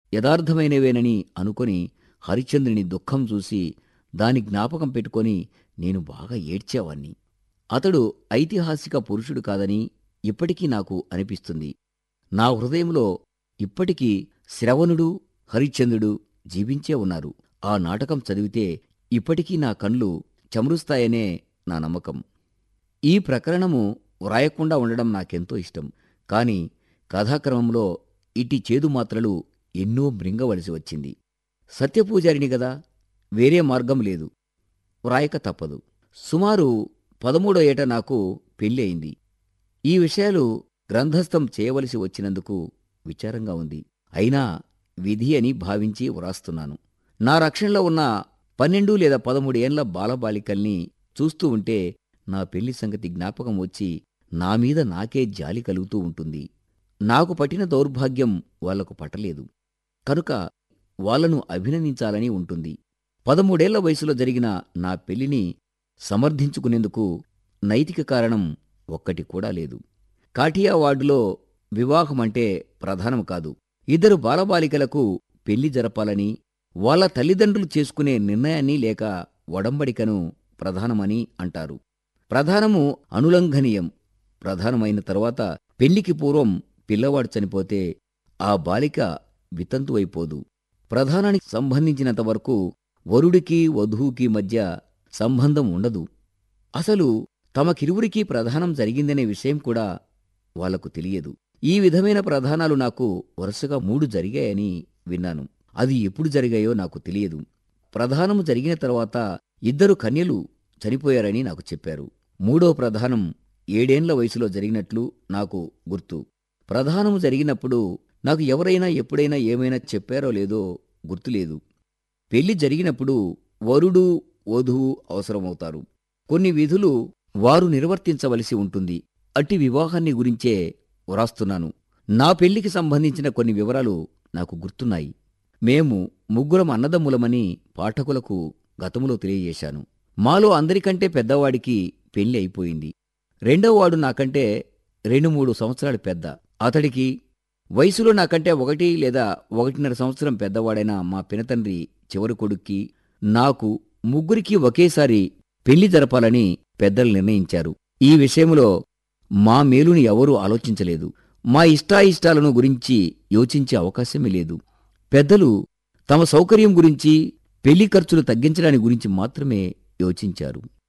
యథార్థమైనవేనని అనుకొని హరిశ్చంద్రుని దుఃఖం చూసి దాని జ్ఞాపకం పెట్టుకొని నేను బాగా ఏడ్చేవాణ్ణి అతడు ఐతిహాసిక పురుషుడు కాదని ఇప్పటికీ నాకు అనిపిస్తుంది నా హృదయంలో ఇప్పటికీ శ్రవణుడు హరిశ్చంద్రుడు జీవించే ఉన్నారు ఆ నాటకం చదివితే ఇప్పటికీ నా కళ్ళు చమరుస్తాయనే నా నమ్మకం ఈ ప్రకరణము వ్రాయకుండా ఉండడం నాకెంతో ఇష్టం కాని కథాక్రమంలో ఇటి చేదు మాత్రలు ఎన్నో మృంగవలసి వచ్చింది సత్యపూజారిని గదా వేరే మార్గం లేదు వ్రాయక తప్పదు సుమారు పదమూడో ఏట నాకు పెళ్ళి అయింది ఈ విషయాలు గ్రంథస్థం చేయవలసి వచ్చినందుకు విచారంగా ఉంది అయినా విధి అని భావించి వ్రాస్తున్నాను నా రక్షణలో ఉన్న పన్నెండు లేదా పదమూడు ఏండ్ల బాలబాలికల్ని చూస్తూ ఉంటే నా పెళ్లి సంగతి జ్ఞాపకం వచ్చి నా మీద నాకే జాలి కలుగుతూ ఉంటుంది నాకు పట్టిన దౌర్భాగ్యం వాళ్లకు పట్టలేదు కనుక వాళ్లను అభినందించాలని ఉంటుంది పదమూడేళ్ల వయసులో జరిగిన నా పెళ్లిని సమర్థించుకునేందుకు నైతిక కారణం ఒక్కటి కూడా లేదు కాఠియా వార్డులో వివాహమంటే ప్రధానం కాదు ఇద్దరు బాలబాలికలకు పెళ్లి జరపాలని వాళ్ళ తల్లిదండ్రులు చేసుకునే నిర్ణయాన్ని లేక ఒడంబడికను ప్రధానమని అంటారు ప్రధానము అనులంఘనీయం ప్రధానమైన తరువాత పెళ్లికి పూర్వం పిల్లవాడు చనిపోతే ఆ బాలిక వితంతు అయిపోదు ప్రధానానికి సంబంధించినంత వరకు వరుడికి వధువుకి మధ్య సంబంధం ఉండదు అసలు తమకిరువురికి ప్రధానం జరిగిందనే విషయం కూడా వాళ్లకు తెలియదు ఈ విధమైన ప్రధానాలు నాకు వరుసగా మూడు జరిగాయని విన్నాను అది ఎప్పుడు జరిగాయో నాకు తెలియదు ప్రధానము జరిగిన తర్వాత ఇద్దరు కన్యలు చనిపోయారని నాకు చెప్పారు మూడో ప్రధానం ఏడేండ్ల వయసులో జరిగినట్లు నాకు గుర్తు ప్రధానము జరిగినప్పుడు నాకు ఎవరైనా ఎప్పుడైనా ఏమైనా చెప్పారో లేదో గుర్తులేదు పెళ్లి జరిగినప్పుడు వరుడు వధువు అవసరమవుతారు కొన్ని విధులు వారు నిర్వర్తించవలసి ఉంటుంది అట్టి వివాహాన్ని గురించే వ్రాస్తున్నాను నా పెళ్లికి సంబంధించిన కొన్ని వివరాలు నాకు గుర్తున్నాయి మేము ముగ్గురం అన్నదమ్ములమని పాఠకులకు గతములో తెలియజేశాను మాలో అందరికంటే పెద్దవాడికి పెళ్లి అయిపోయింది రెండోవాడు నాకంటే రెండు మూడు సంవత్సరాలు పెద్ద అతడికి వయసులో నాకంటే ఒకటి లేదా ఒకటిన్నర సంవత్సరం పెద్దవాడైన మా పినతండ్రి చివరి కొడుక్కి నాకు ముగ్గురికి ఒకేసారి పెళ్లి జరపాలని పెద్దలు నిర్ణయించారు ఈ విషయంలో మా మేలుని ఎవరూ ఆలోచించలేదు మా ఇష్టాయిష్టాలను గురించి యోచించే అవకాశమే లేదు పెద్దలు తమ సౌకర్యం గురించి పెళ్లి ఖర్చులు తగ్గించడాని గురించి మాత్రమే యోచించారు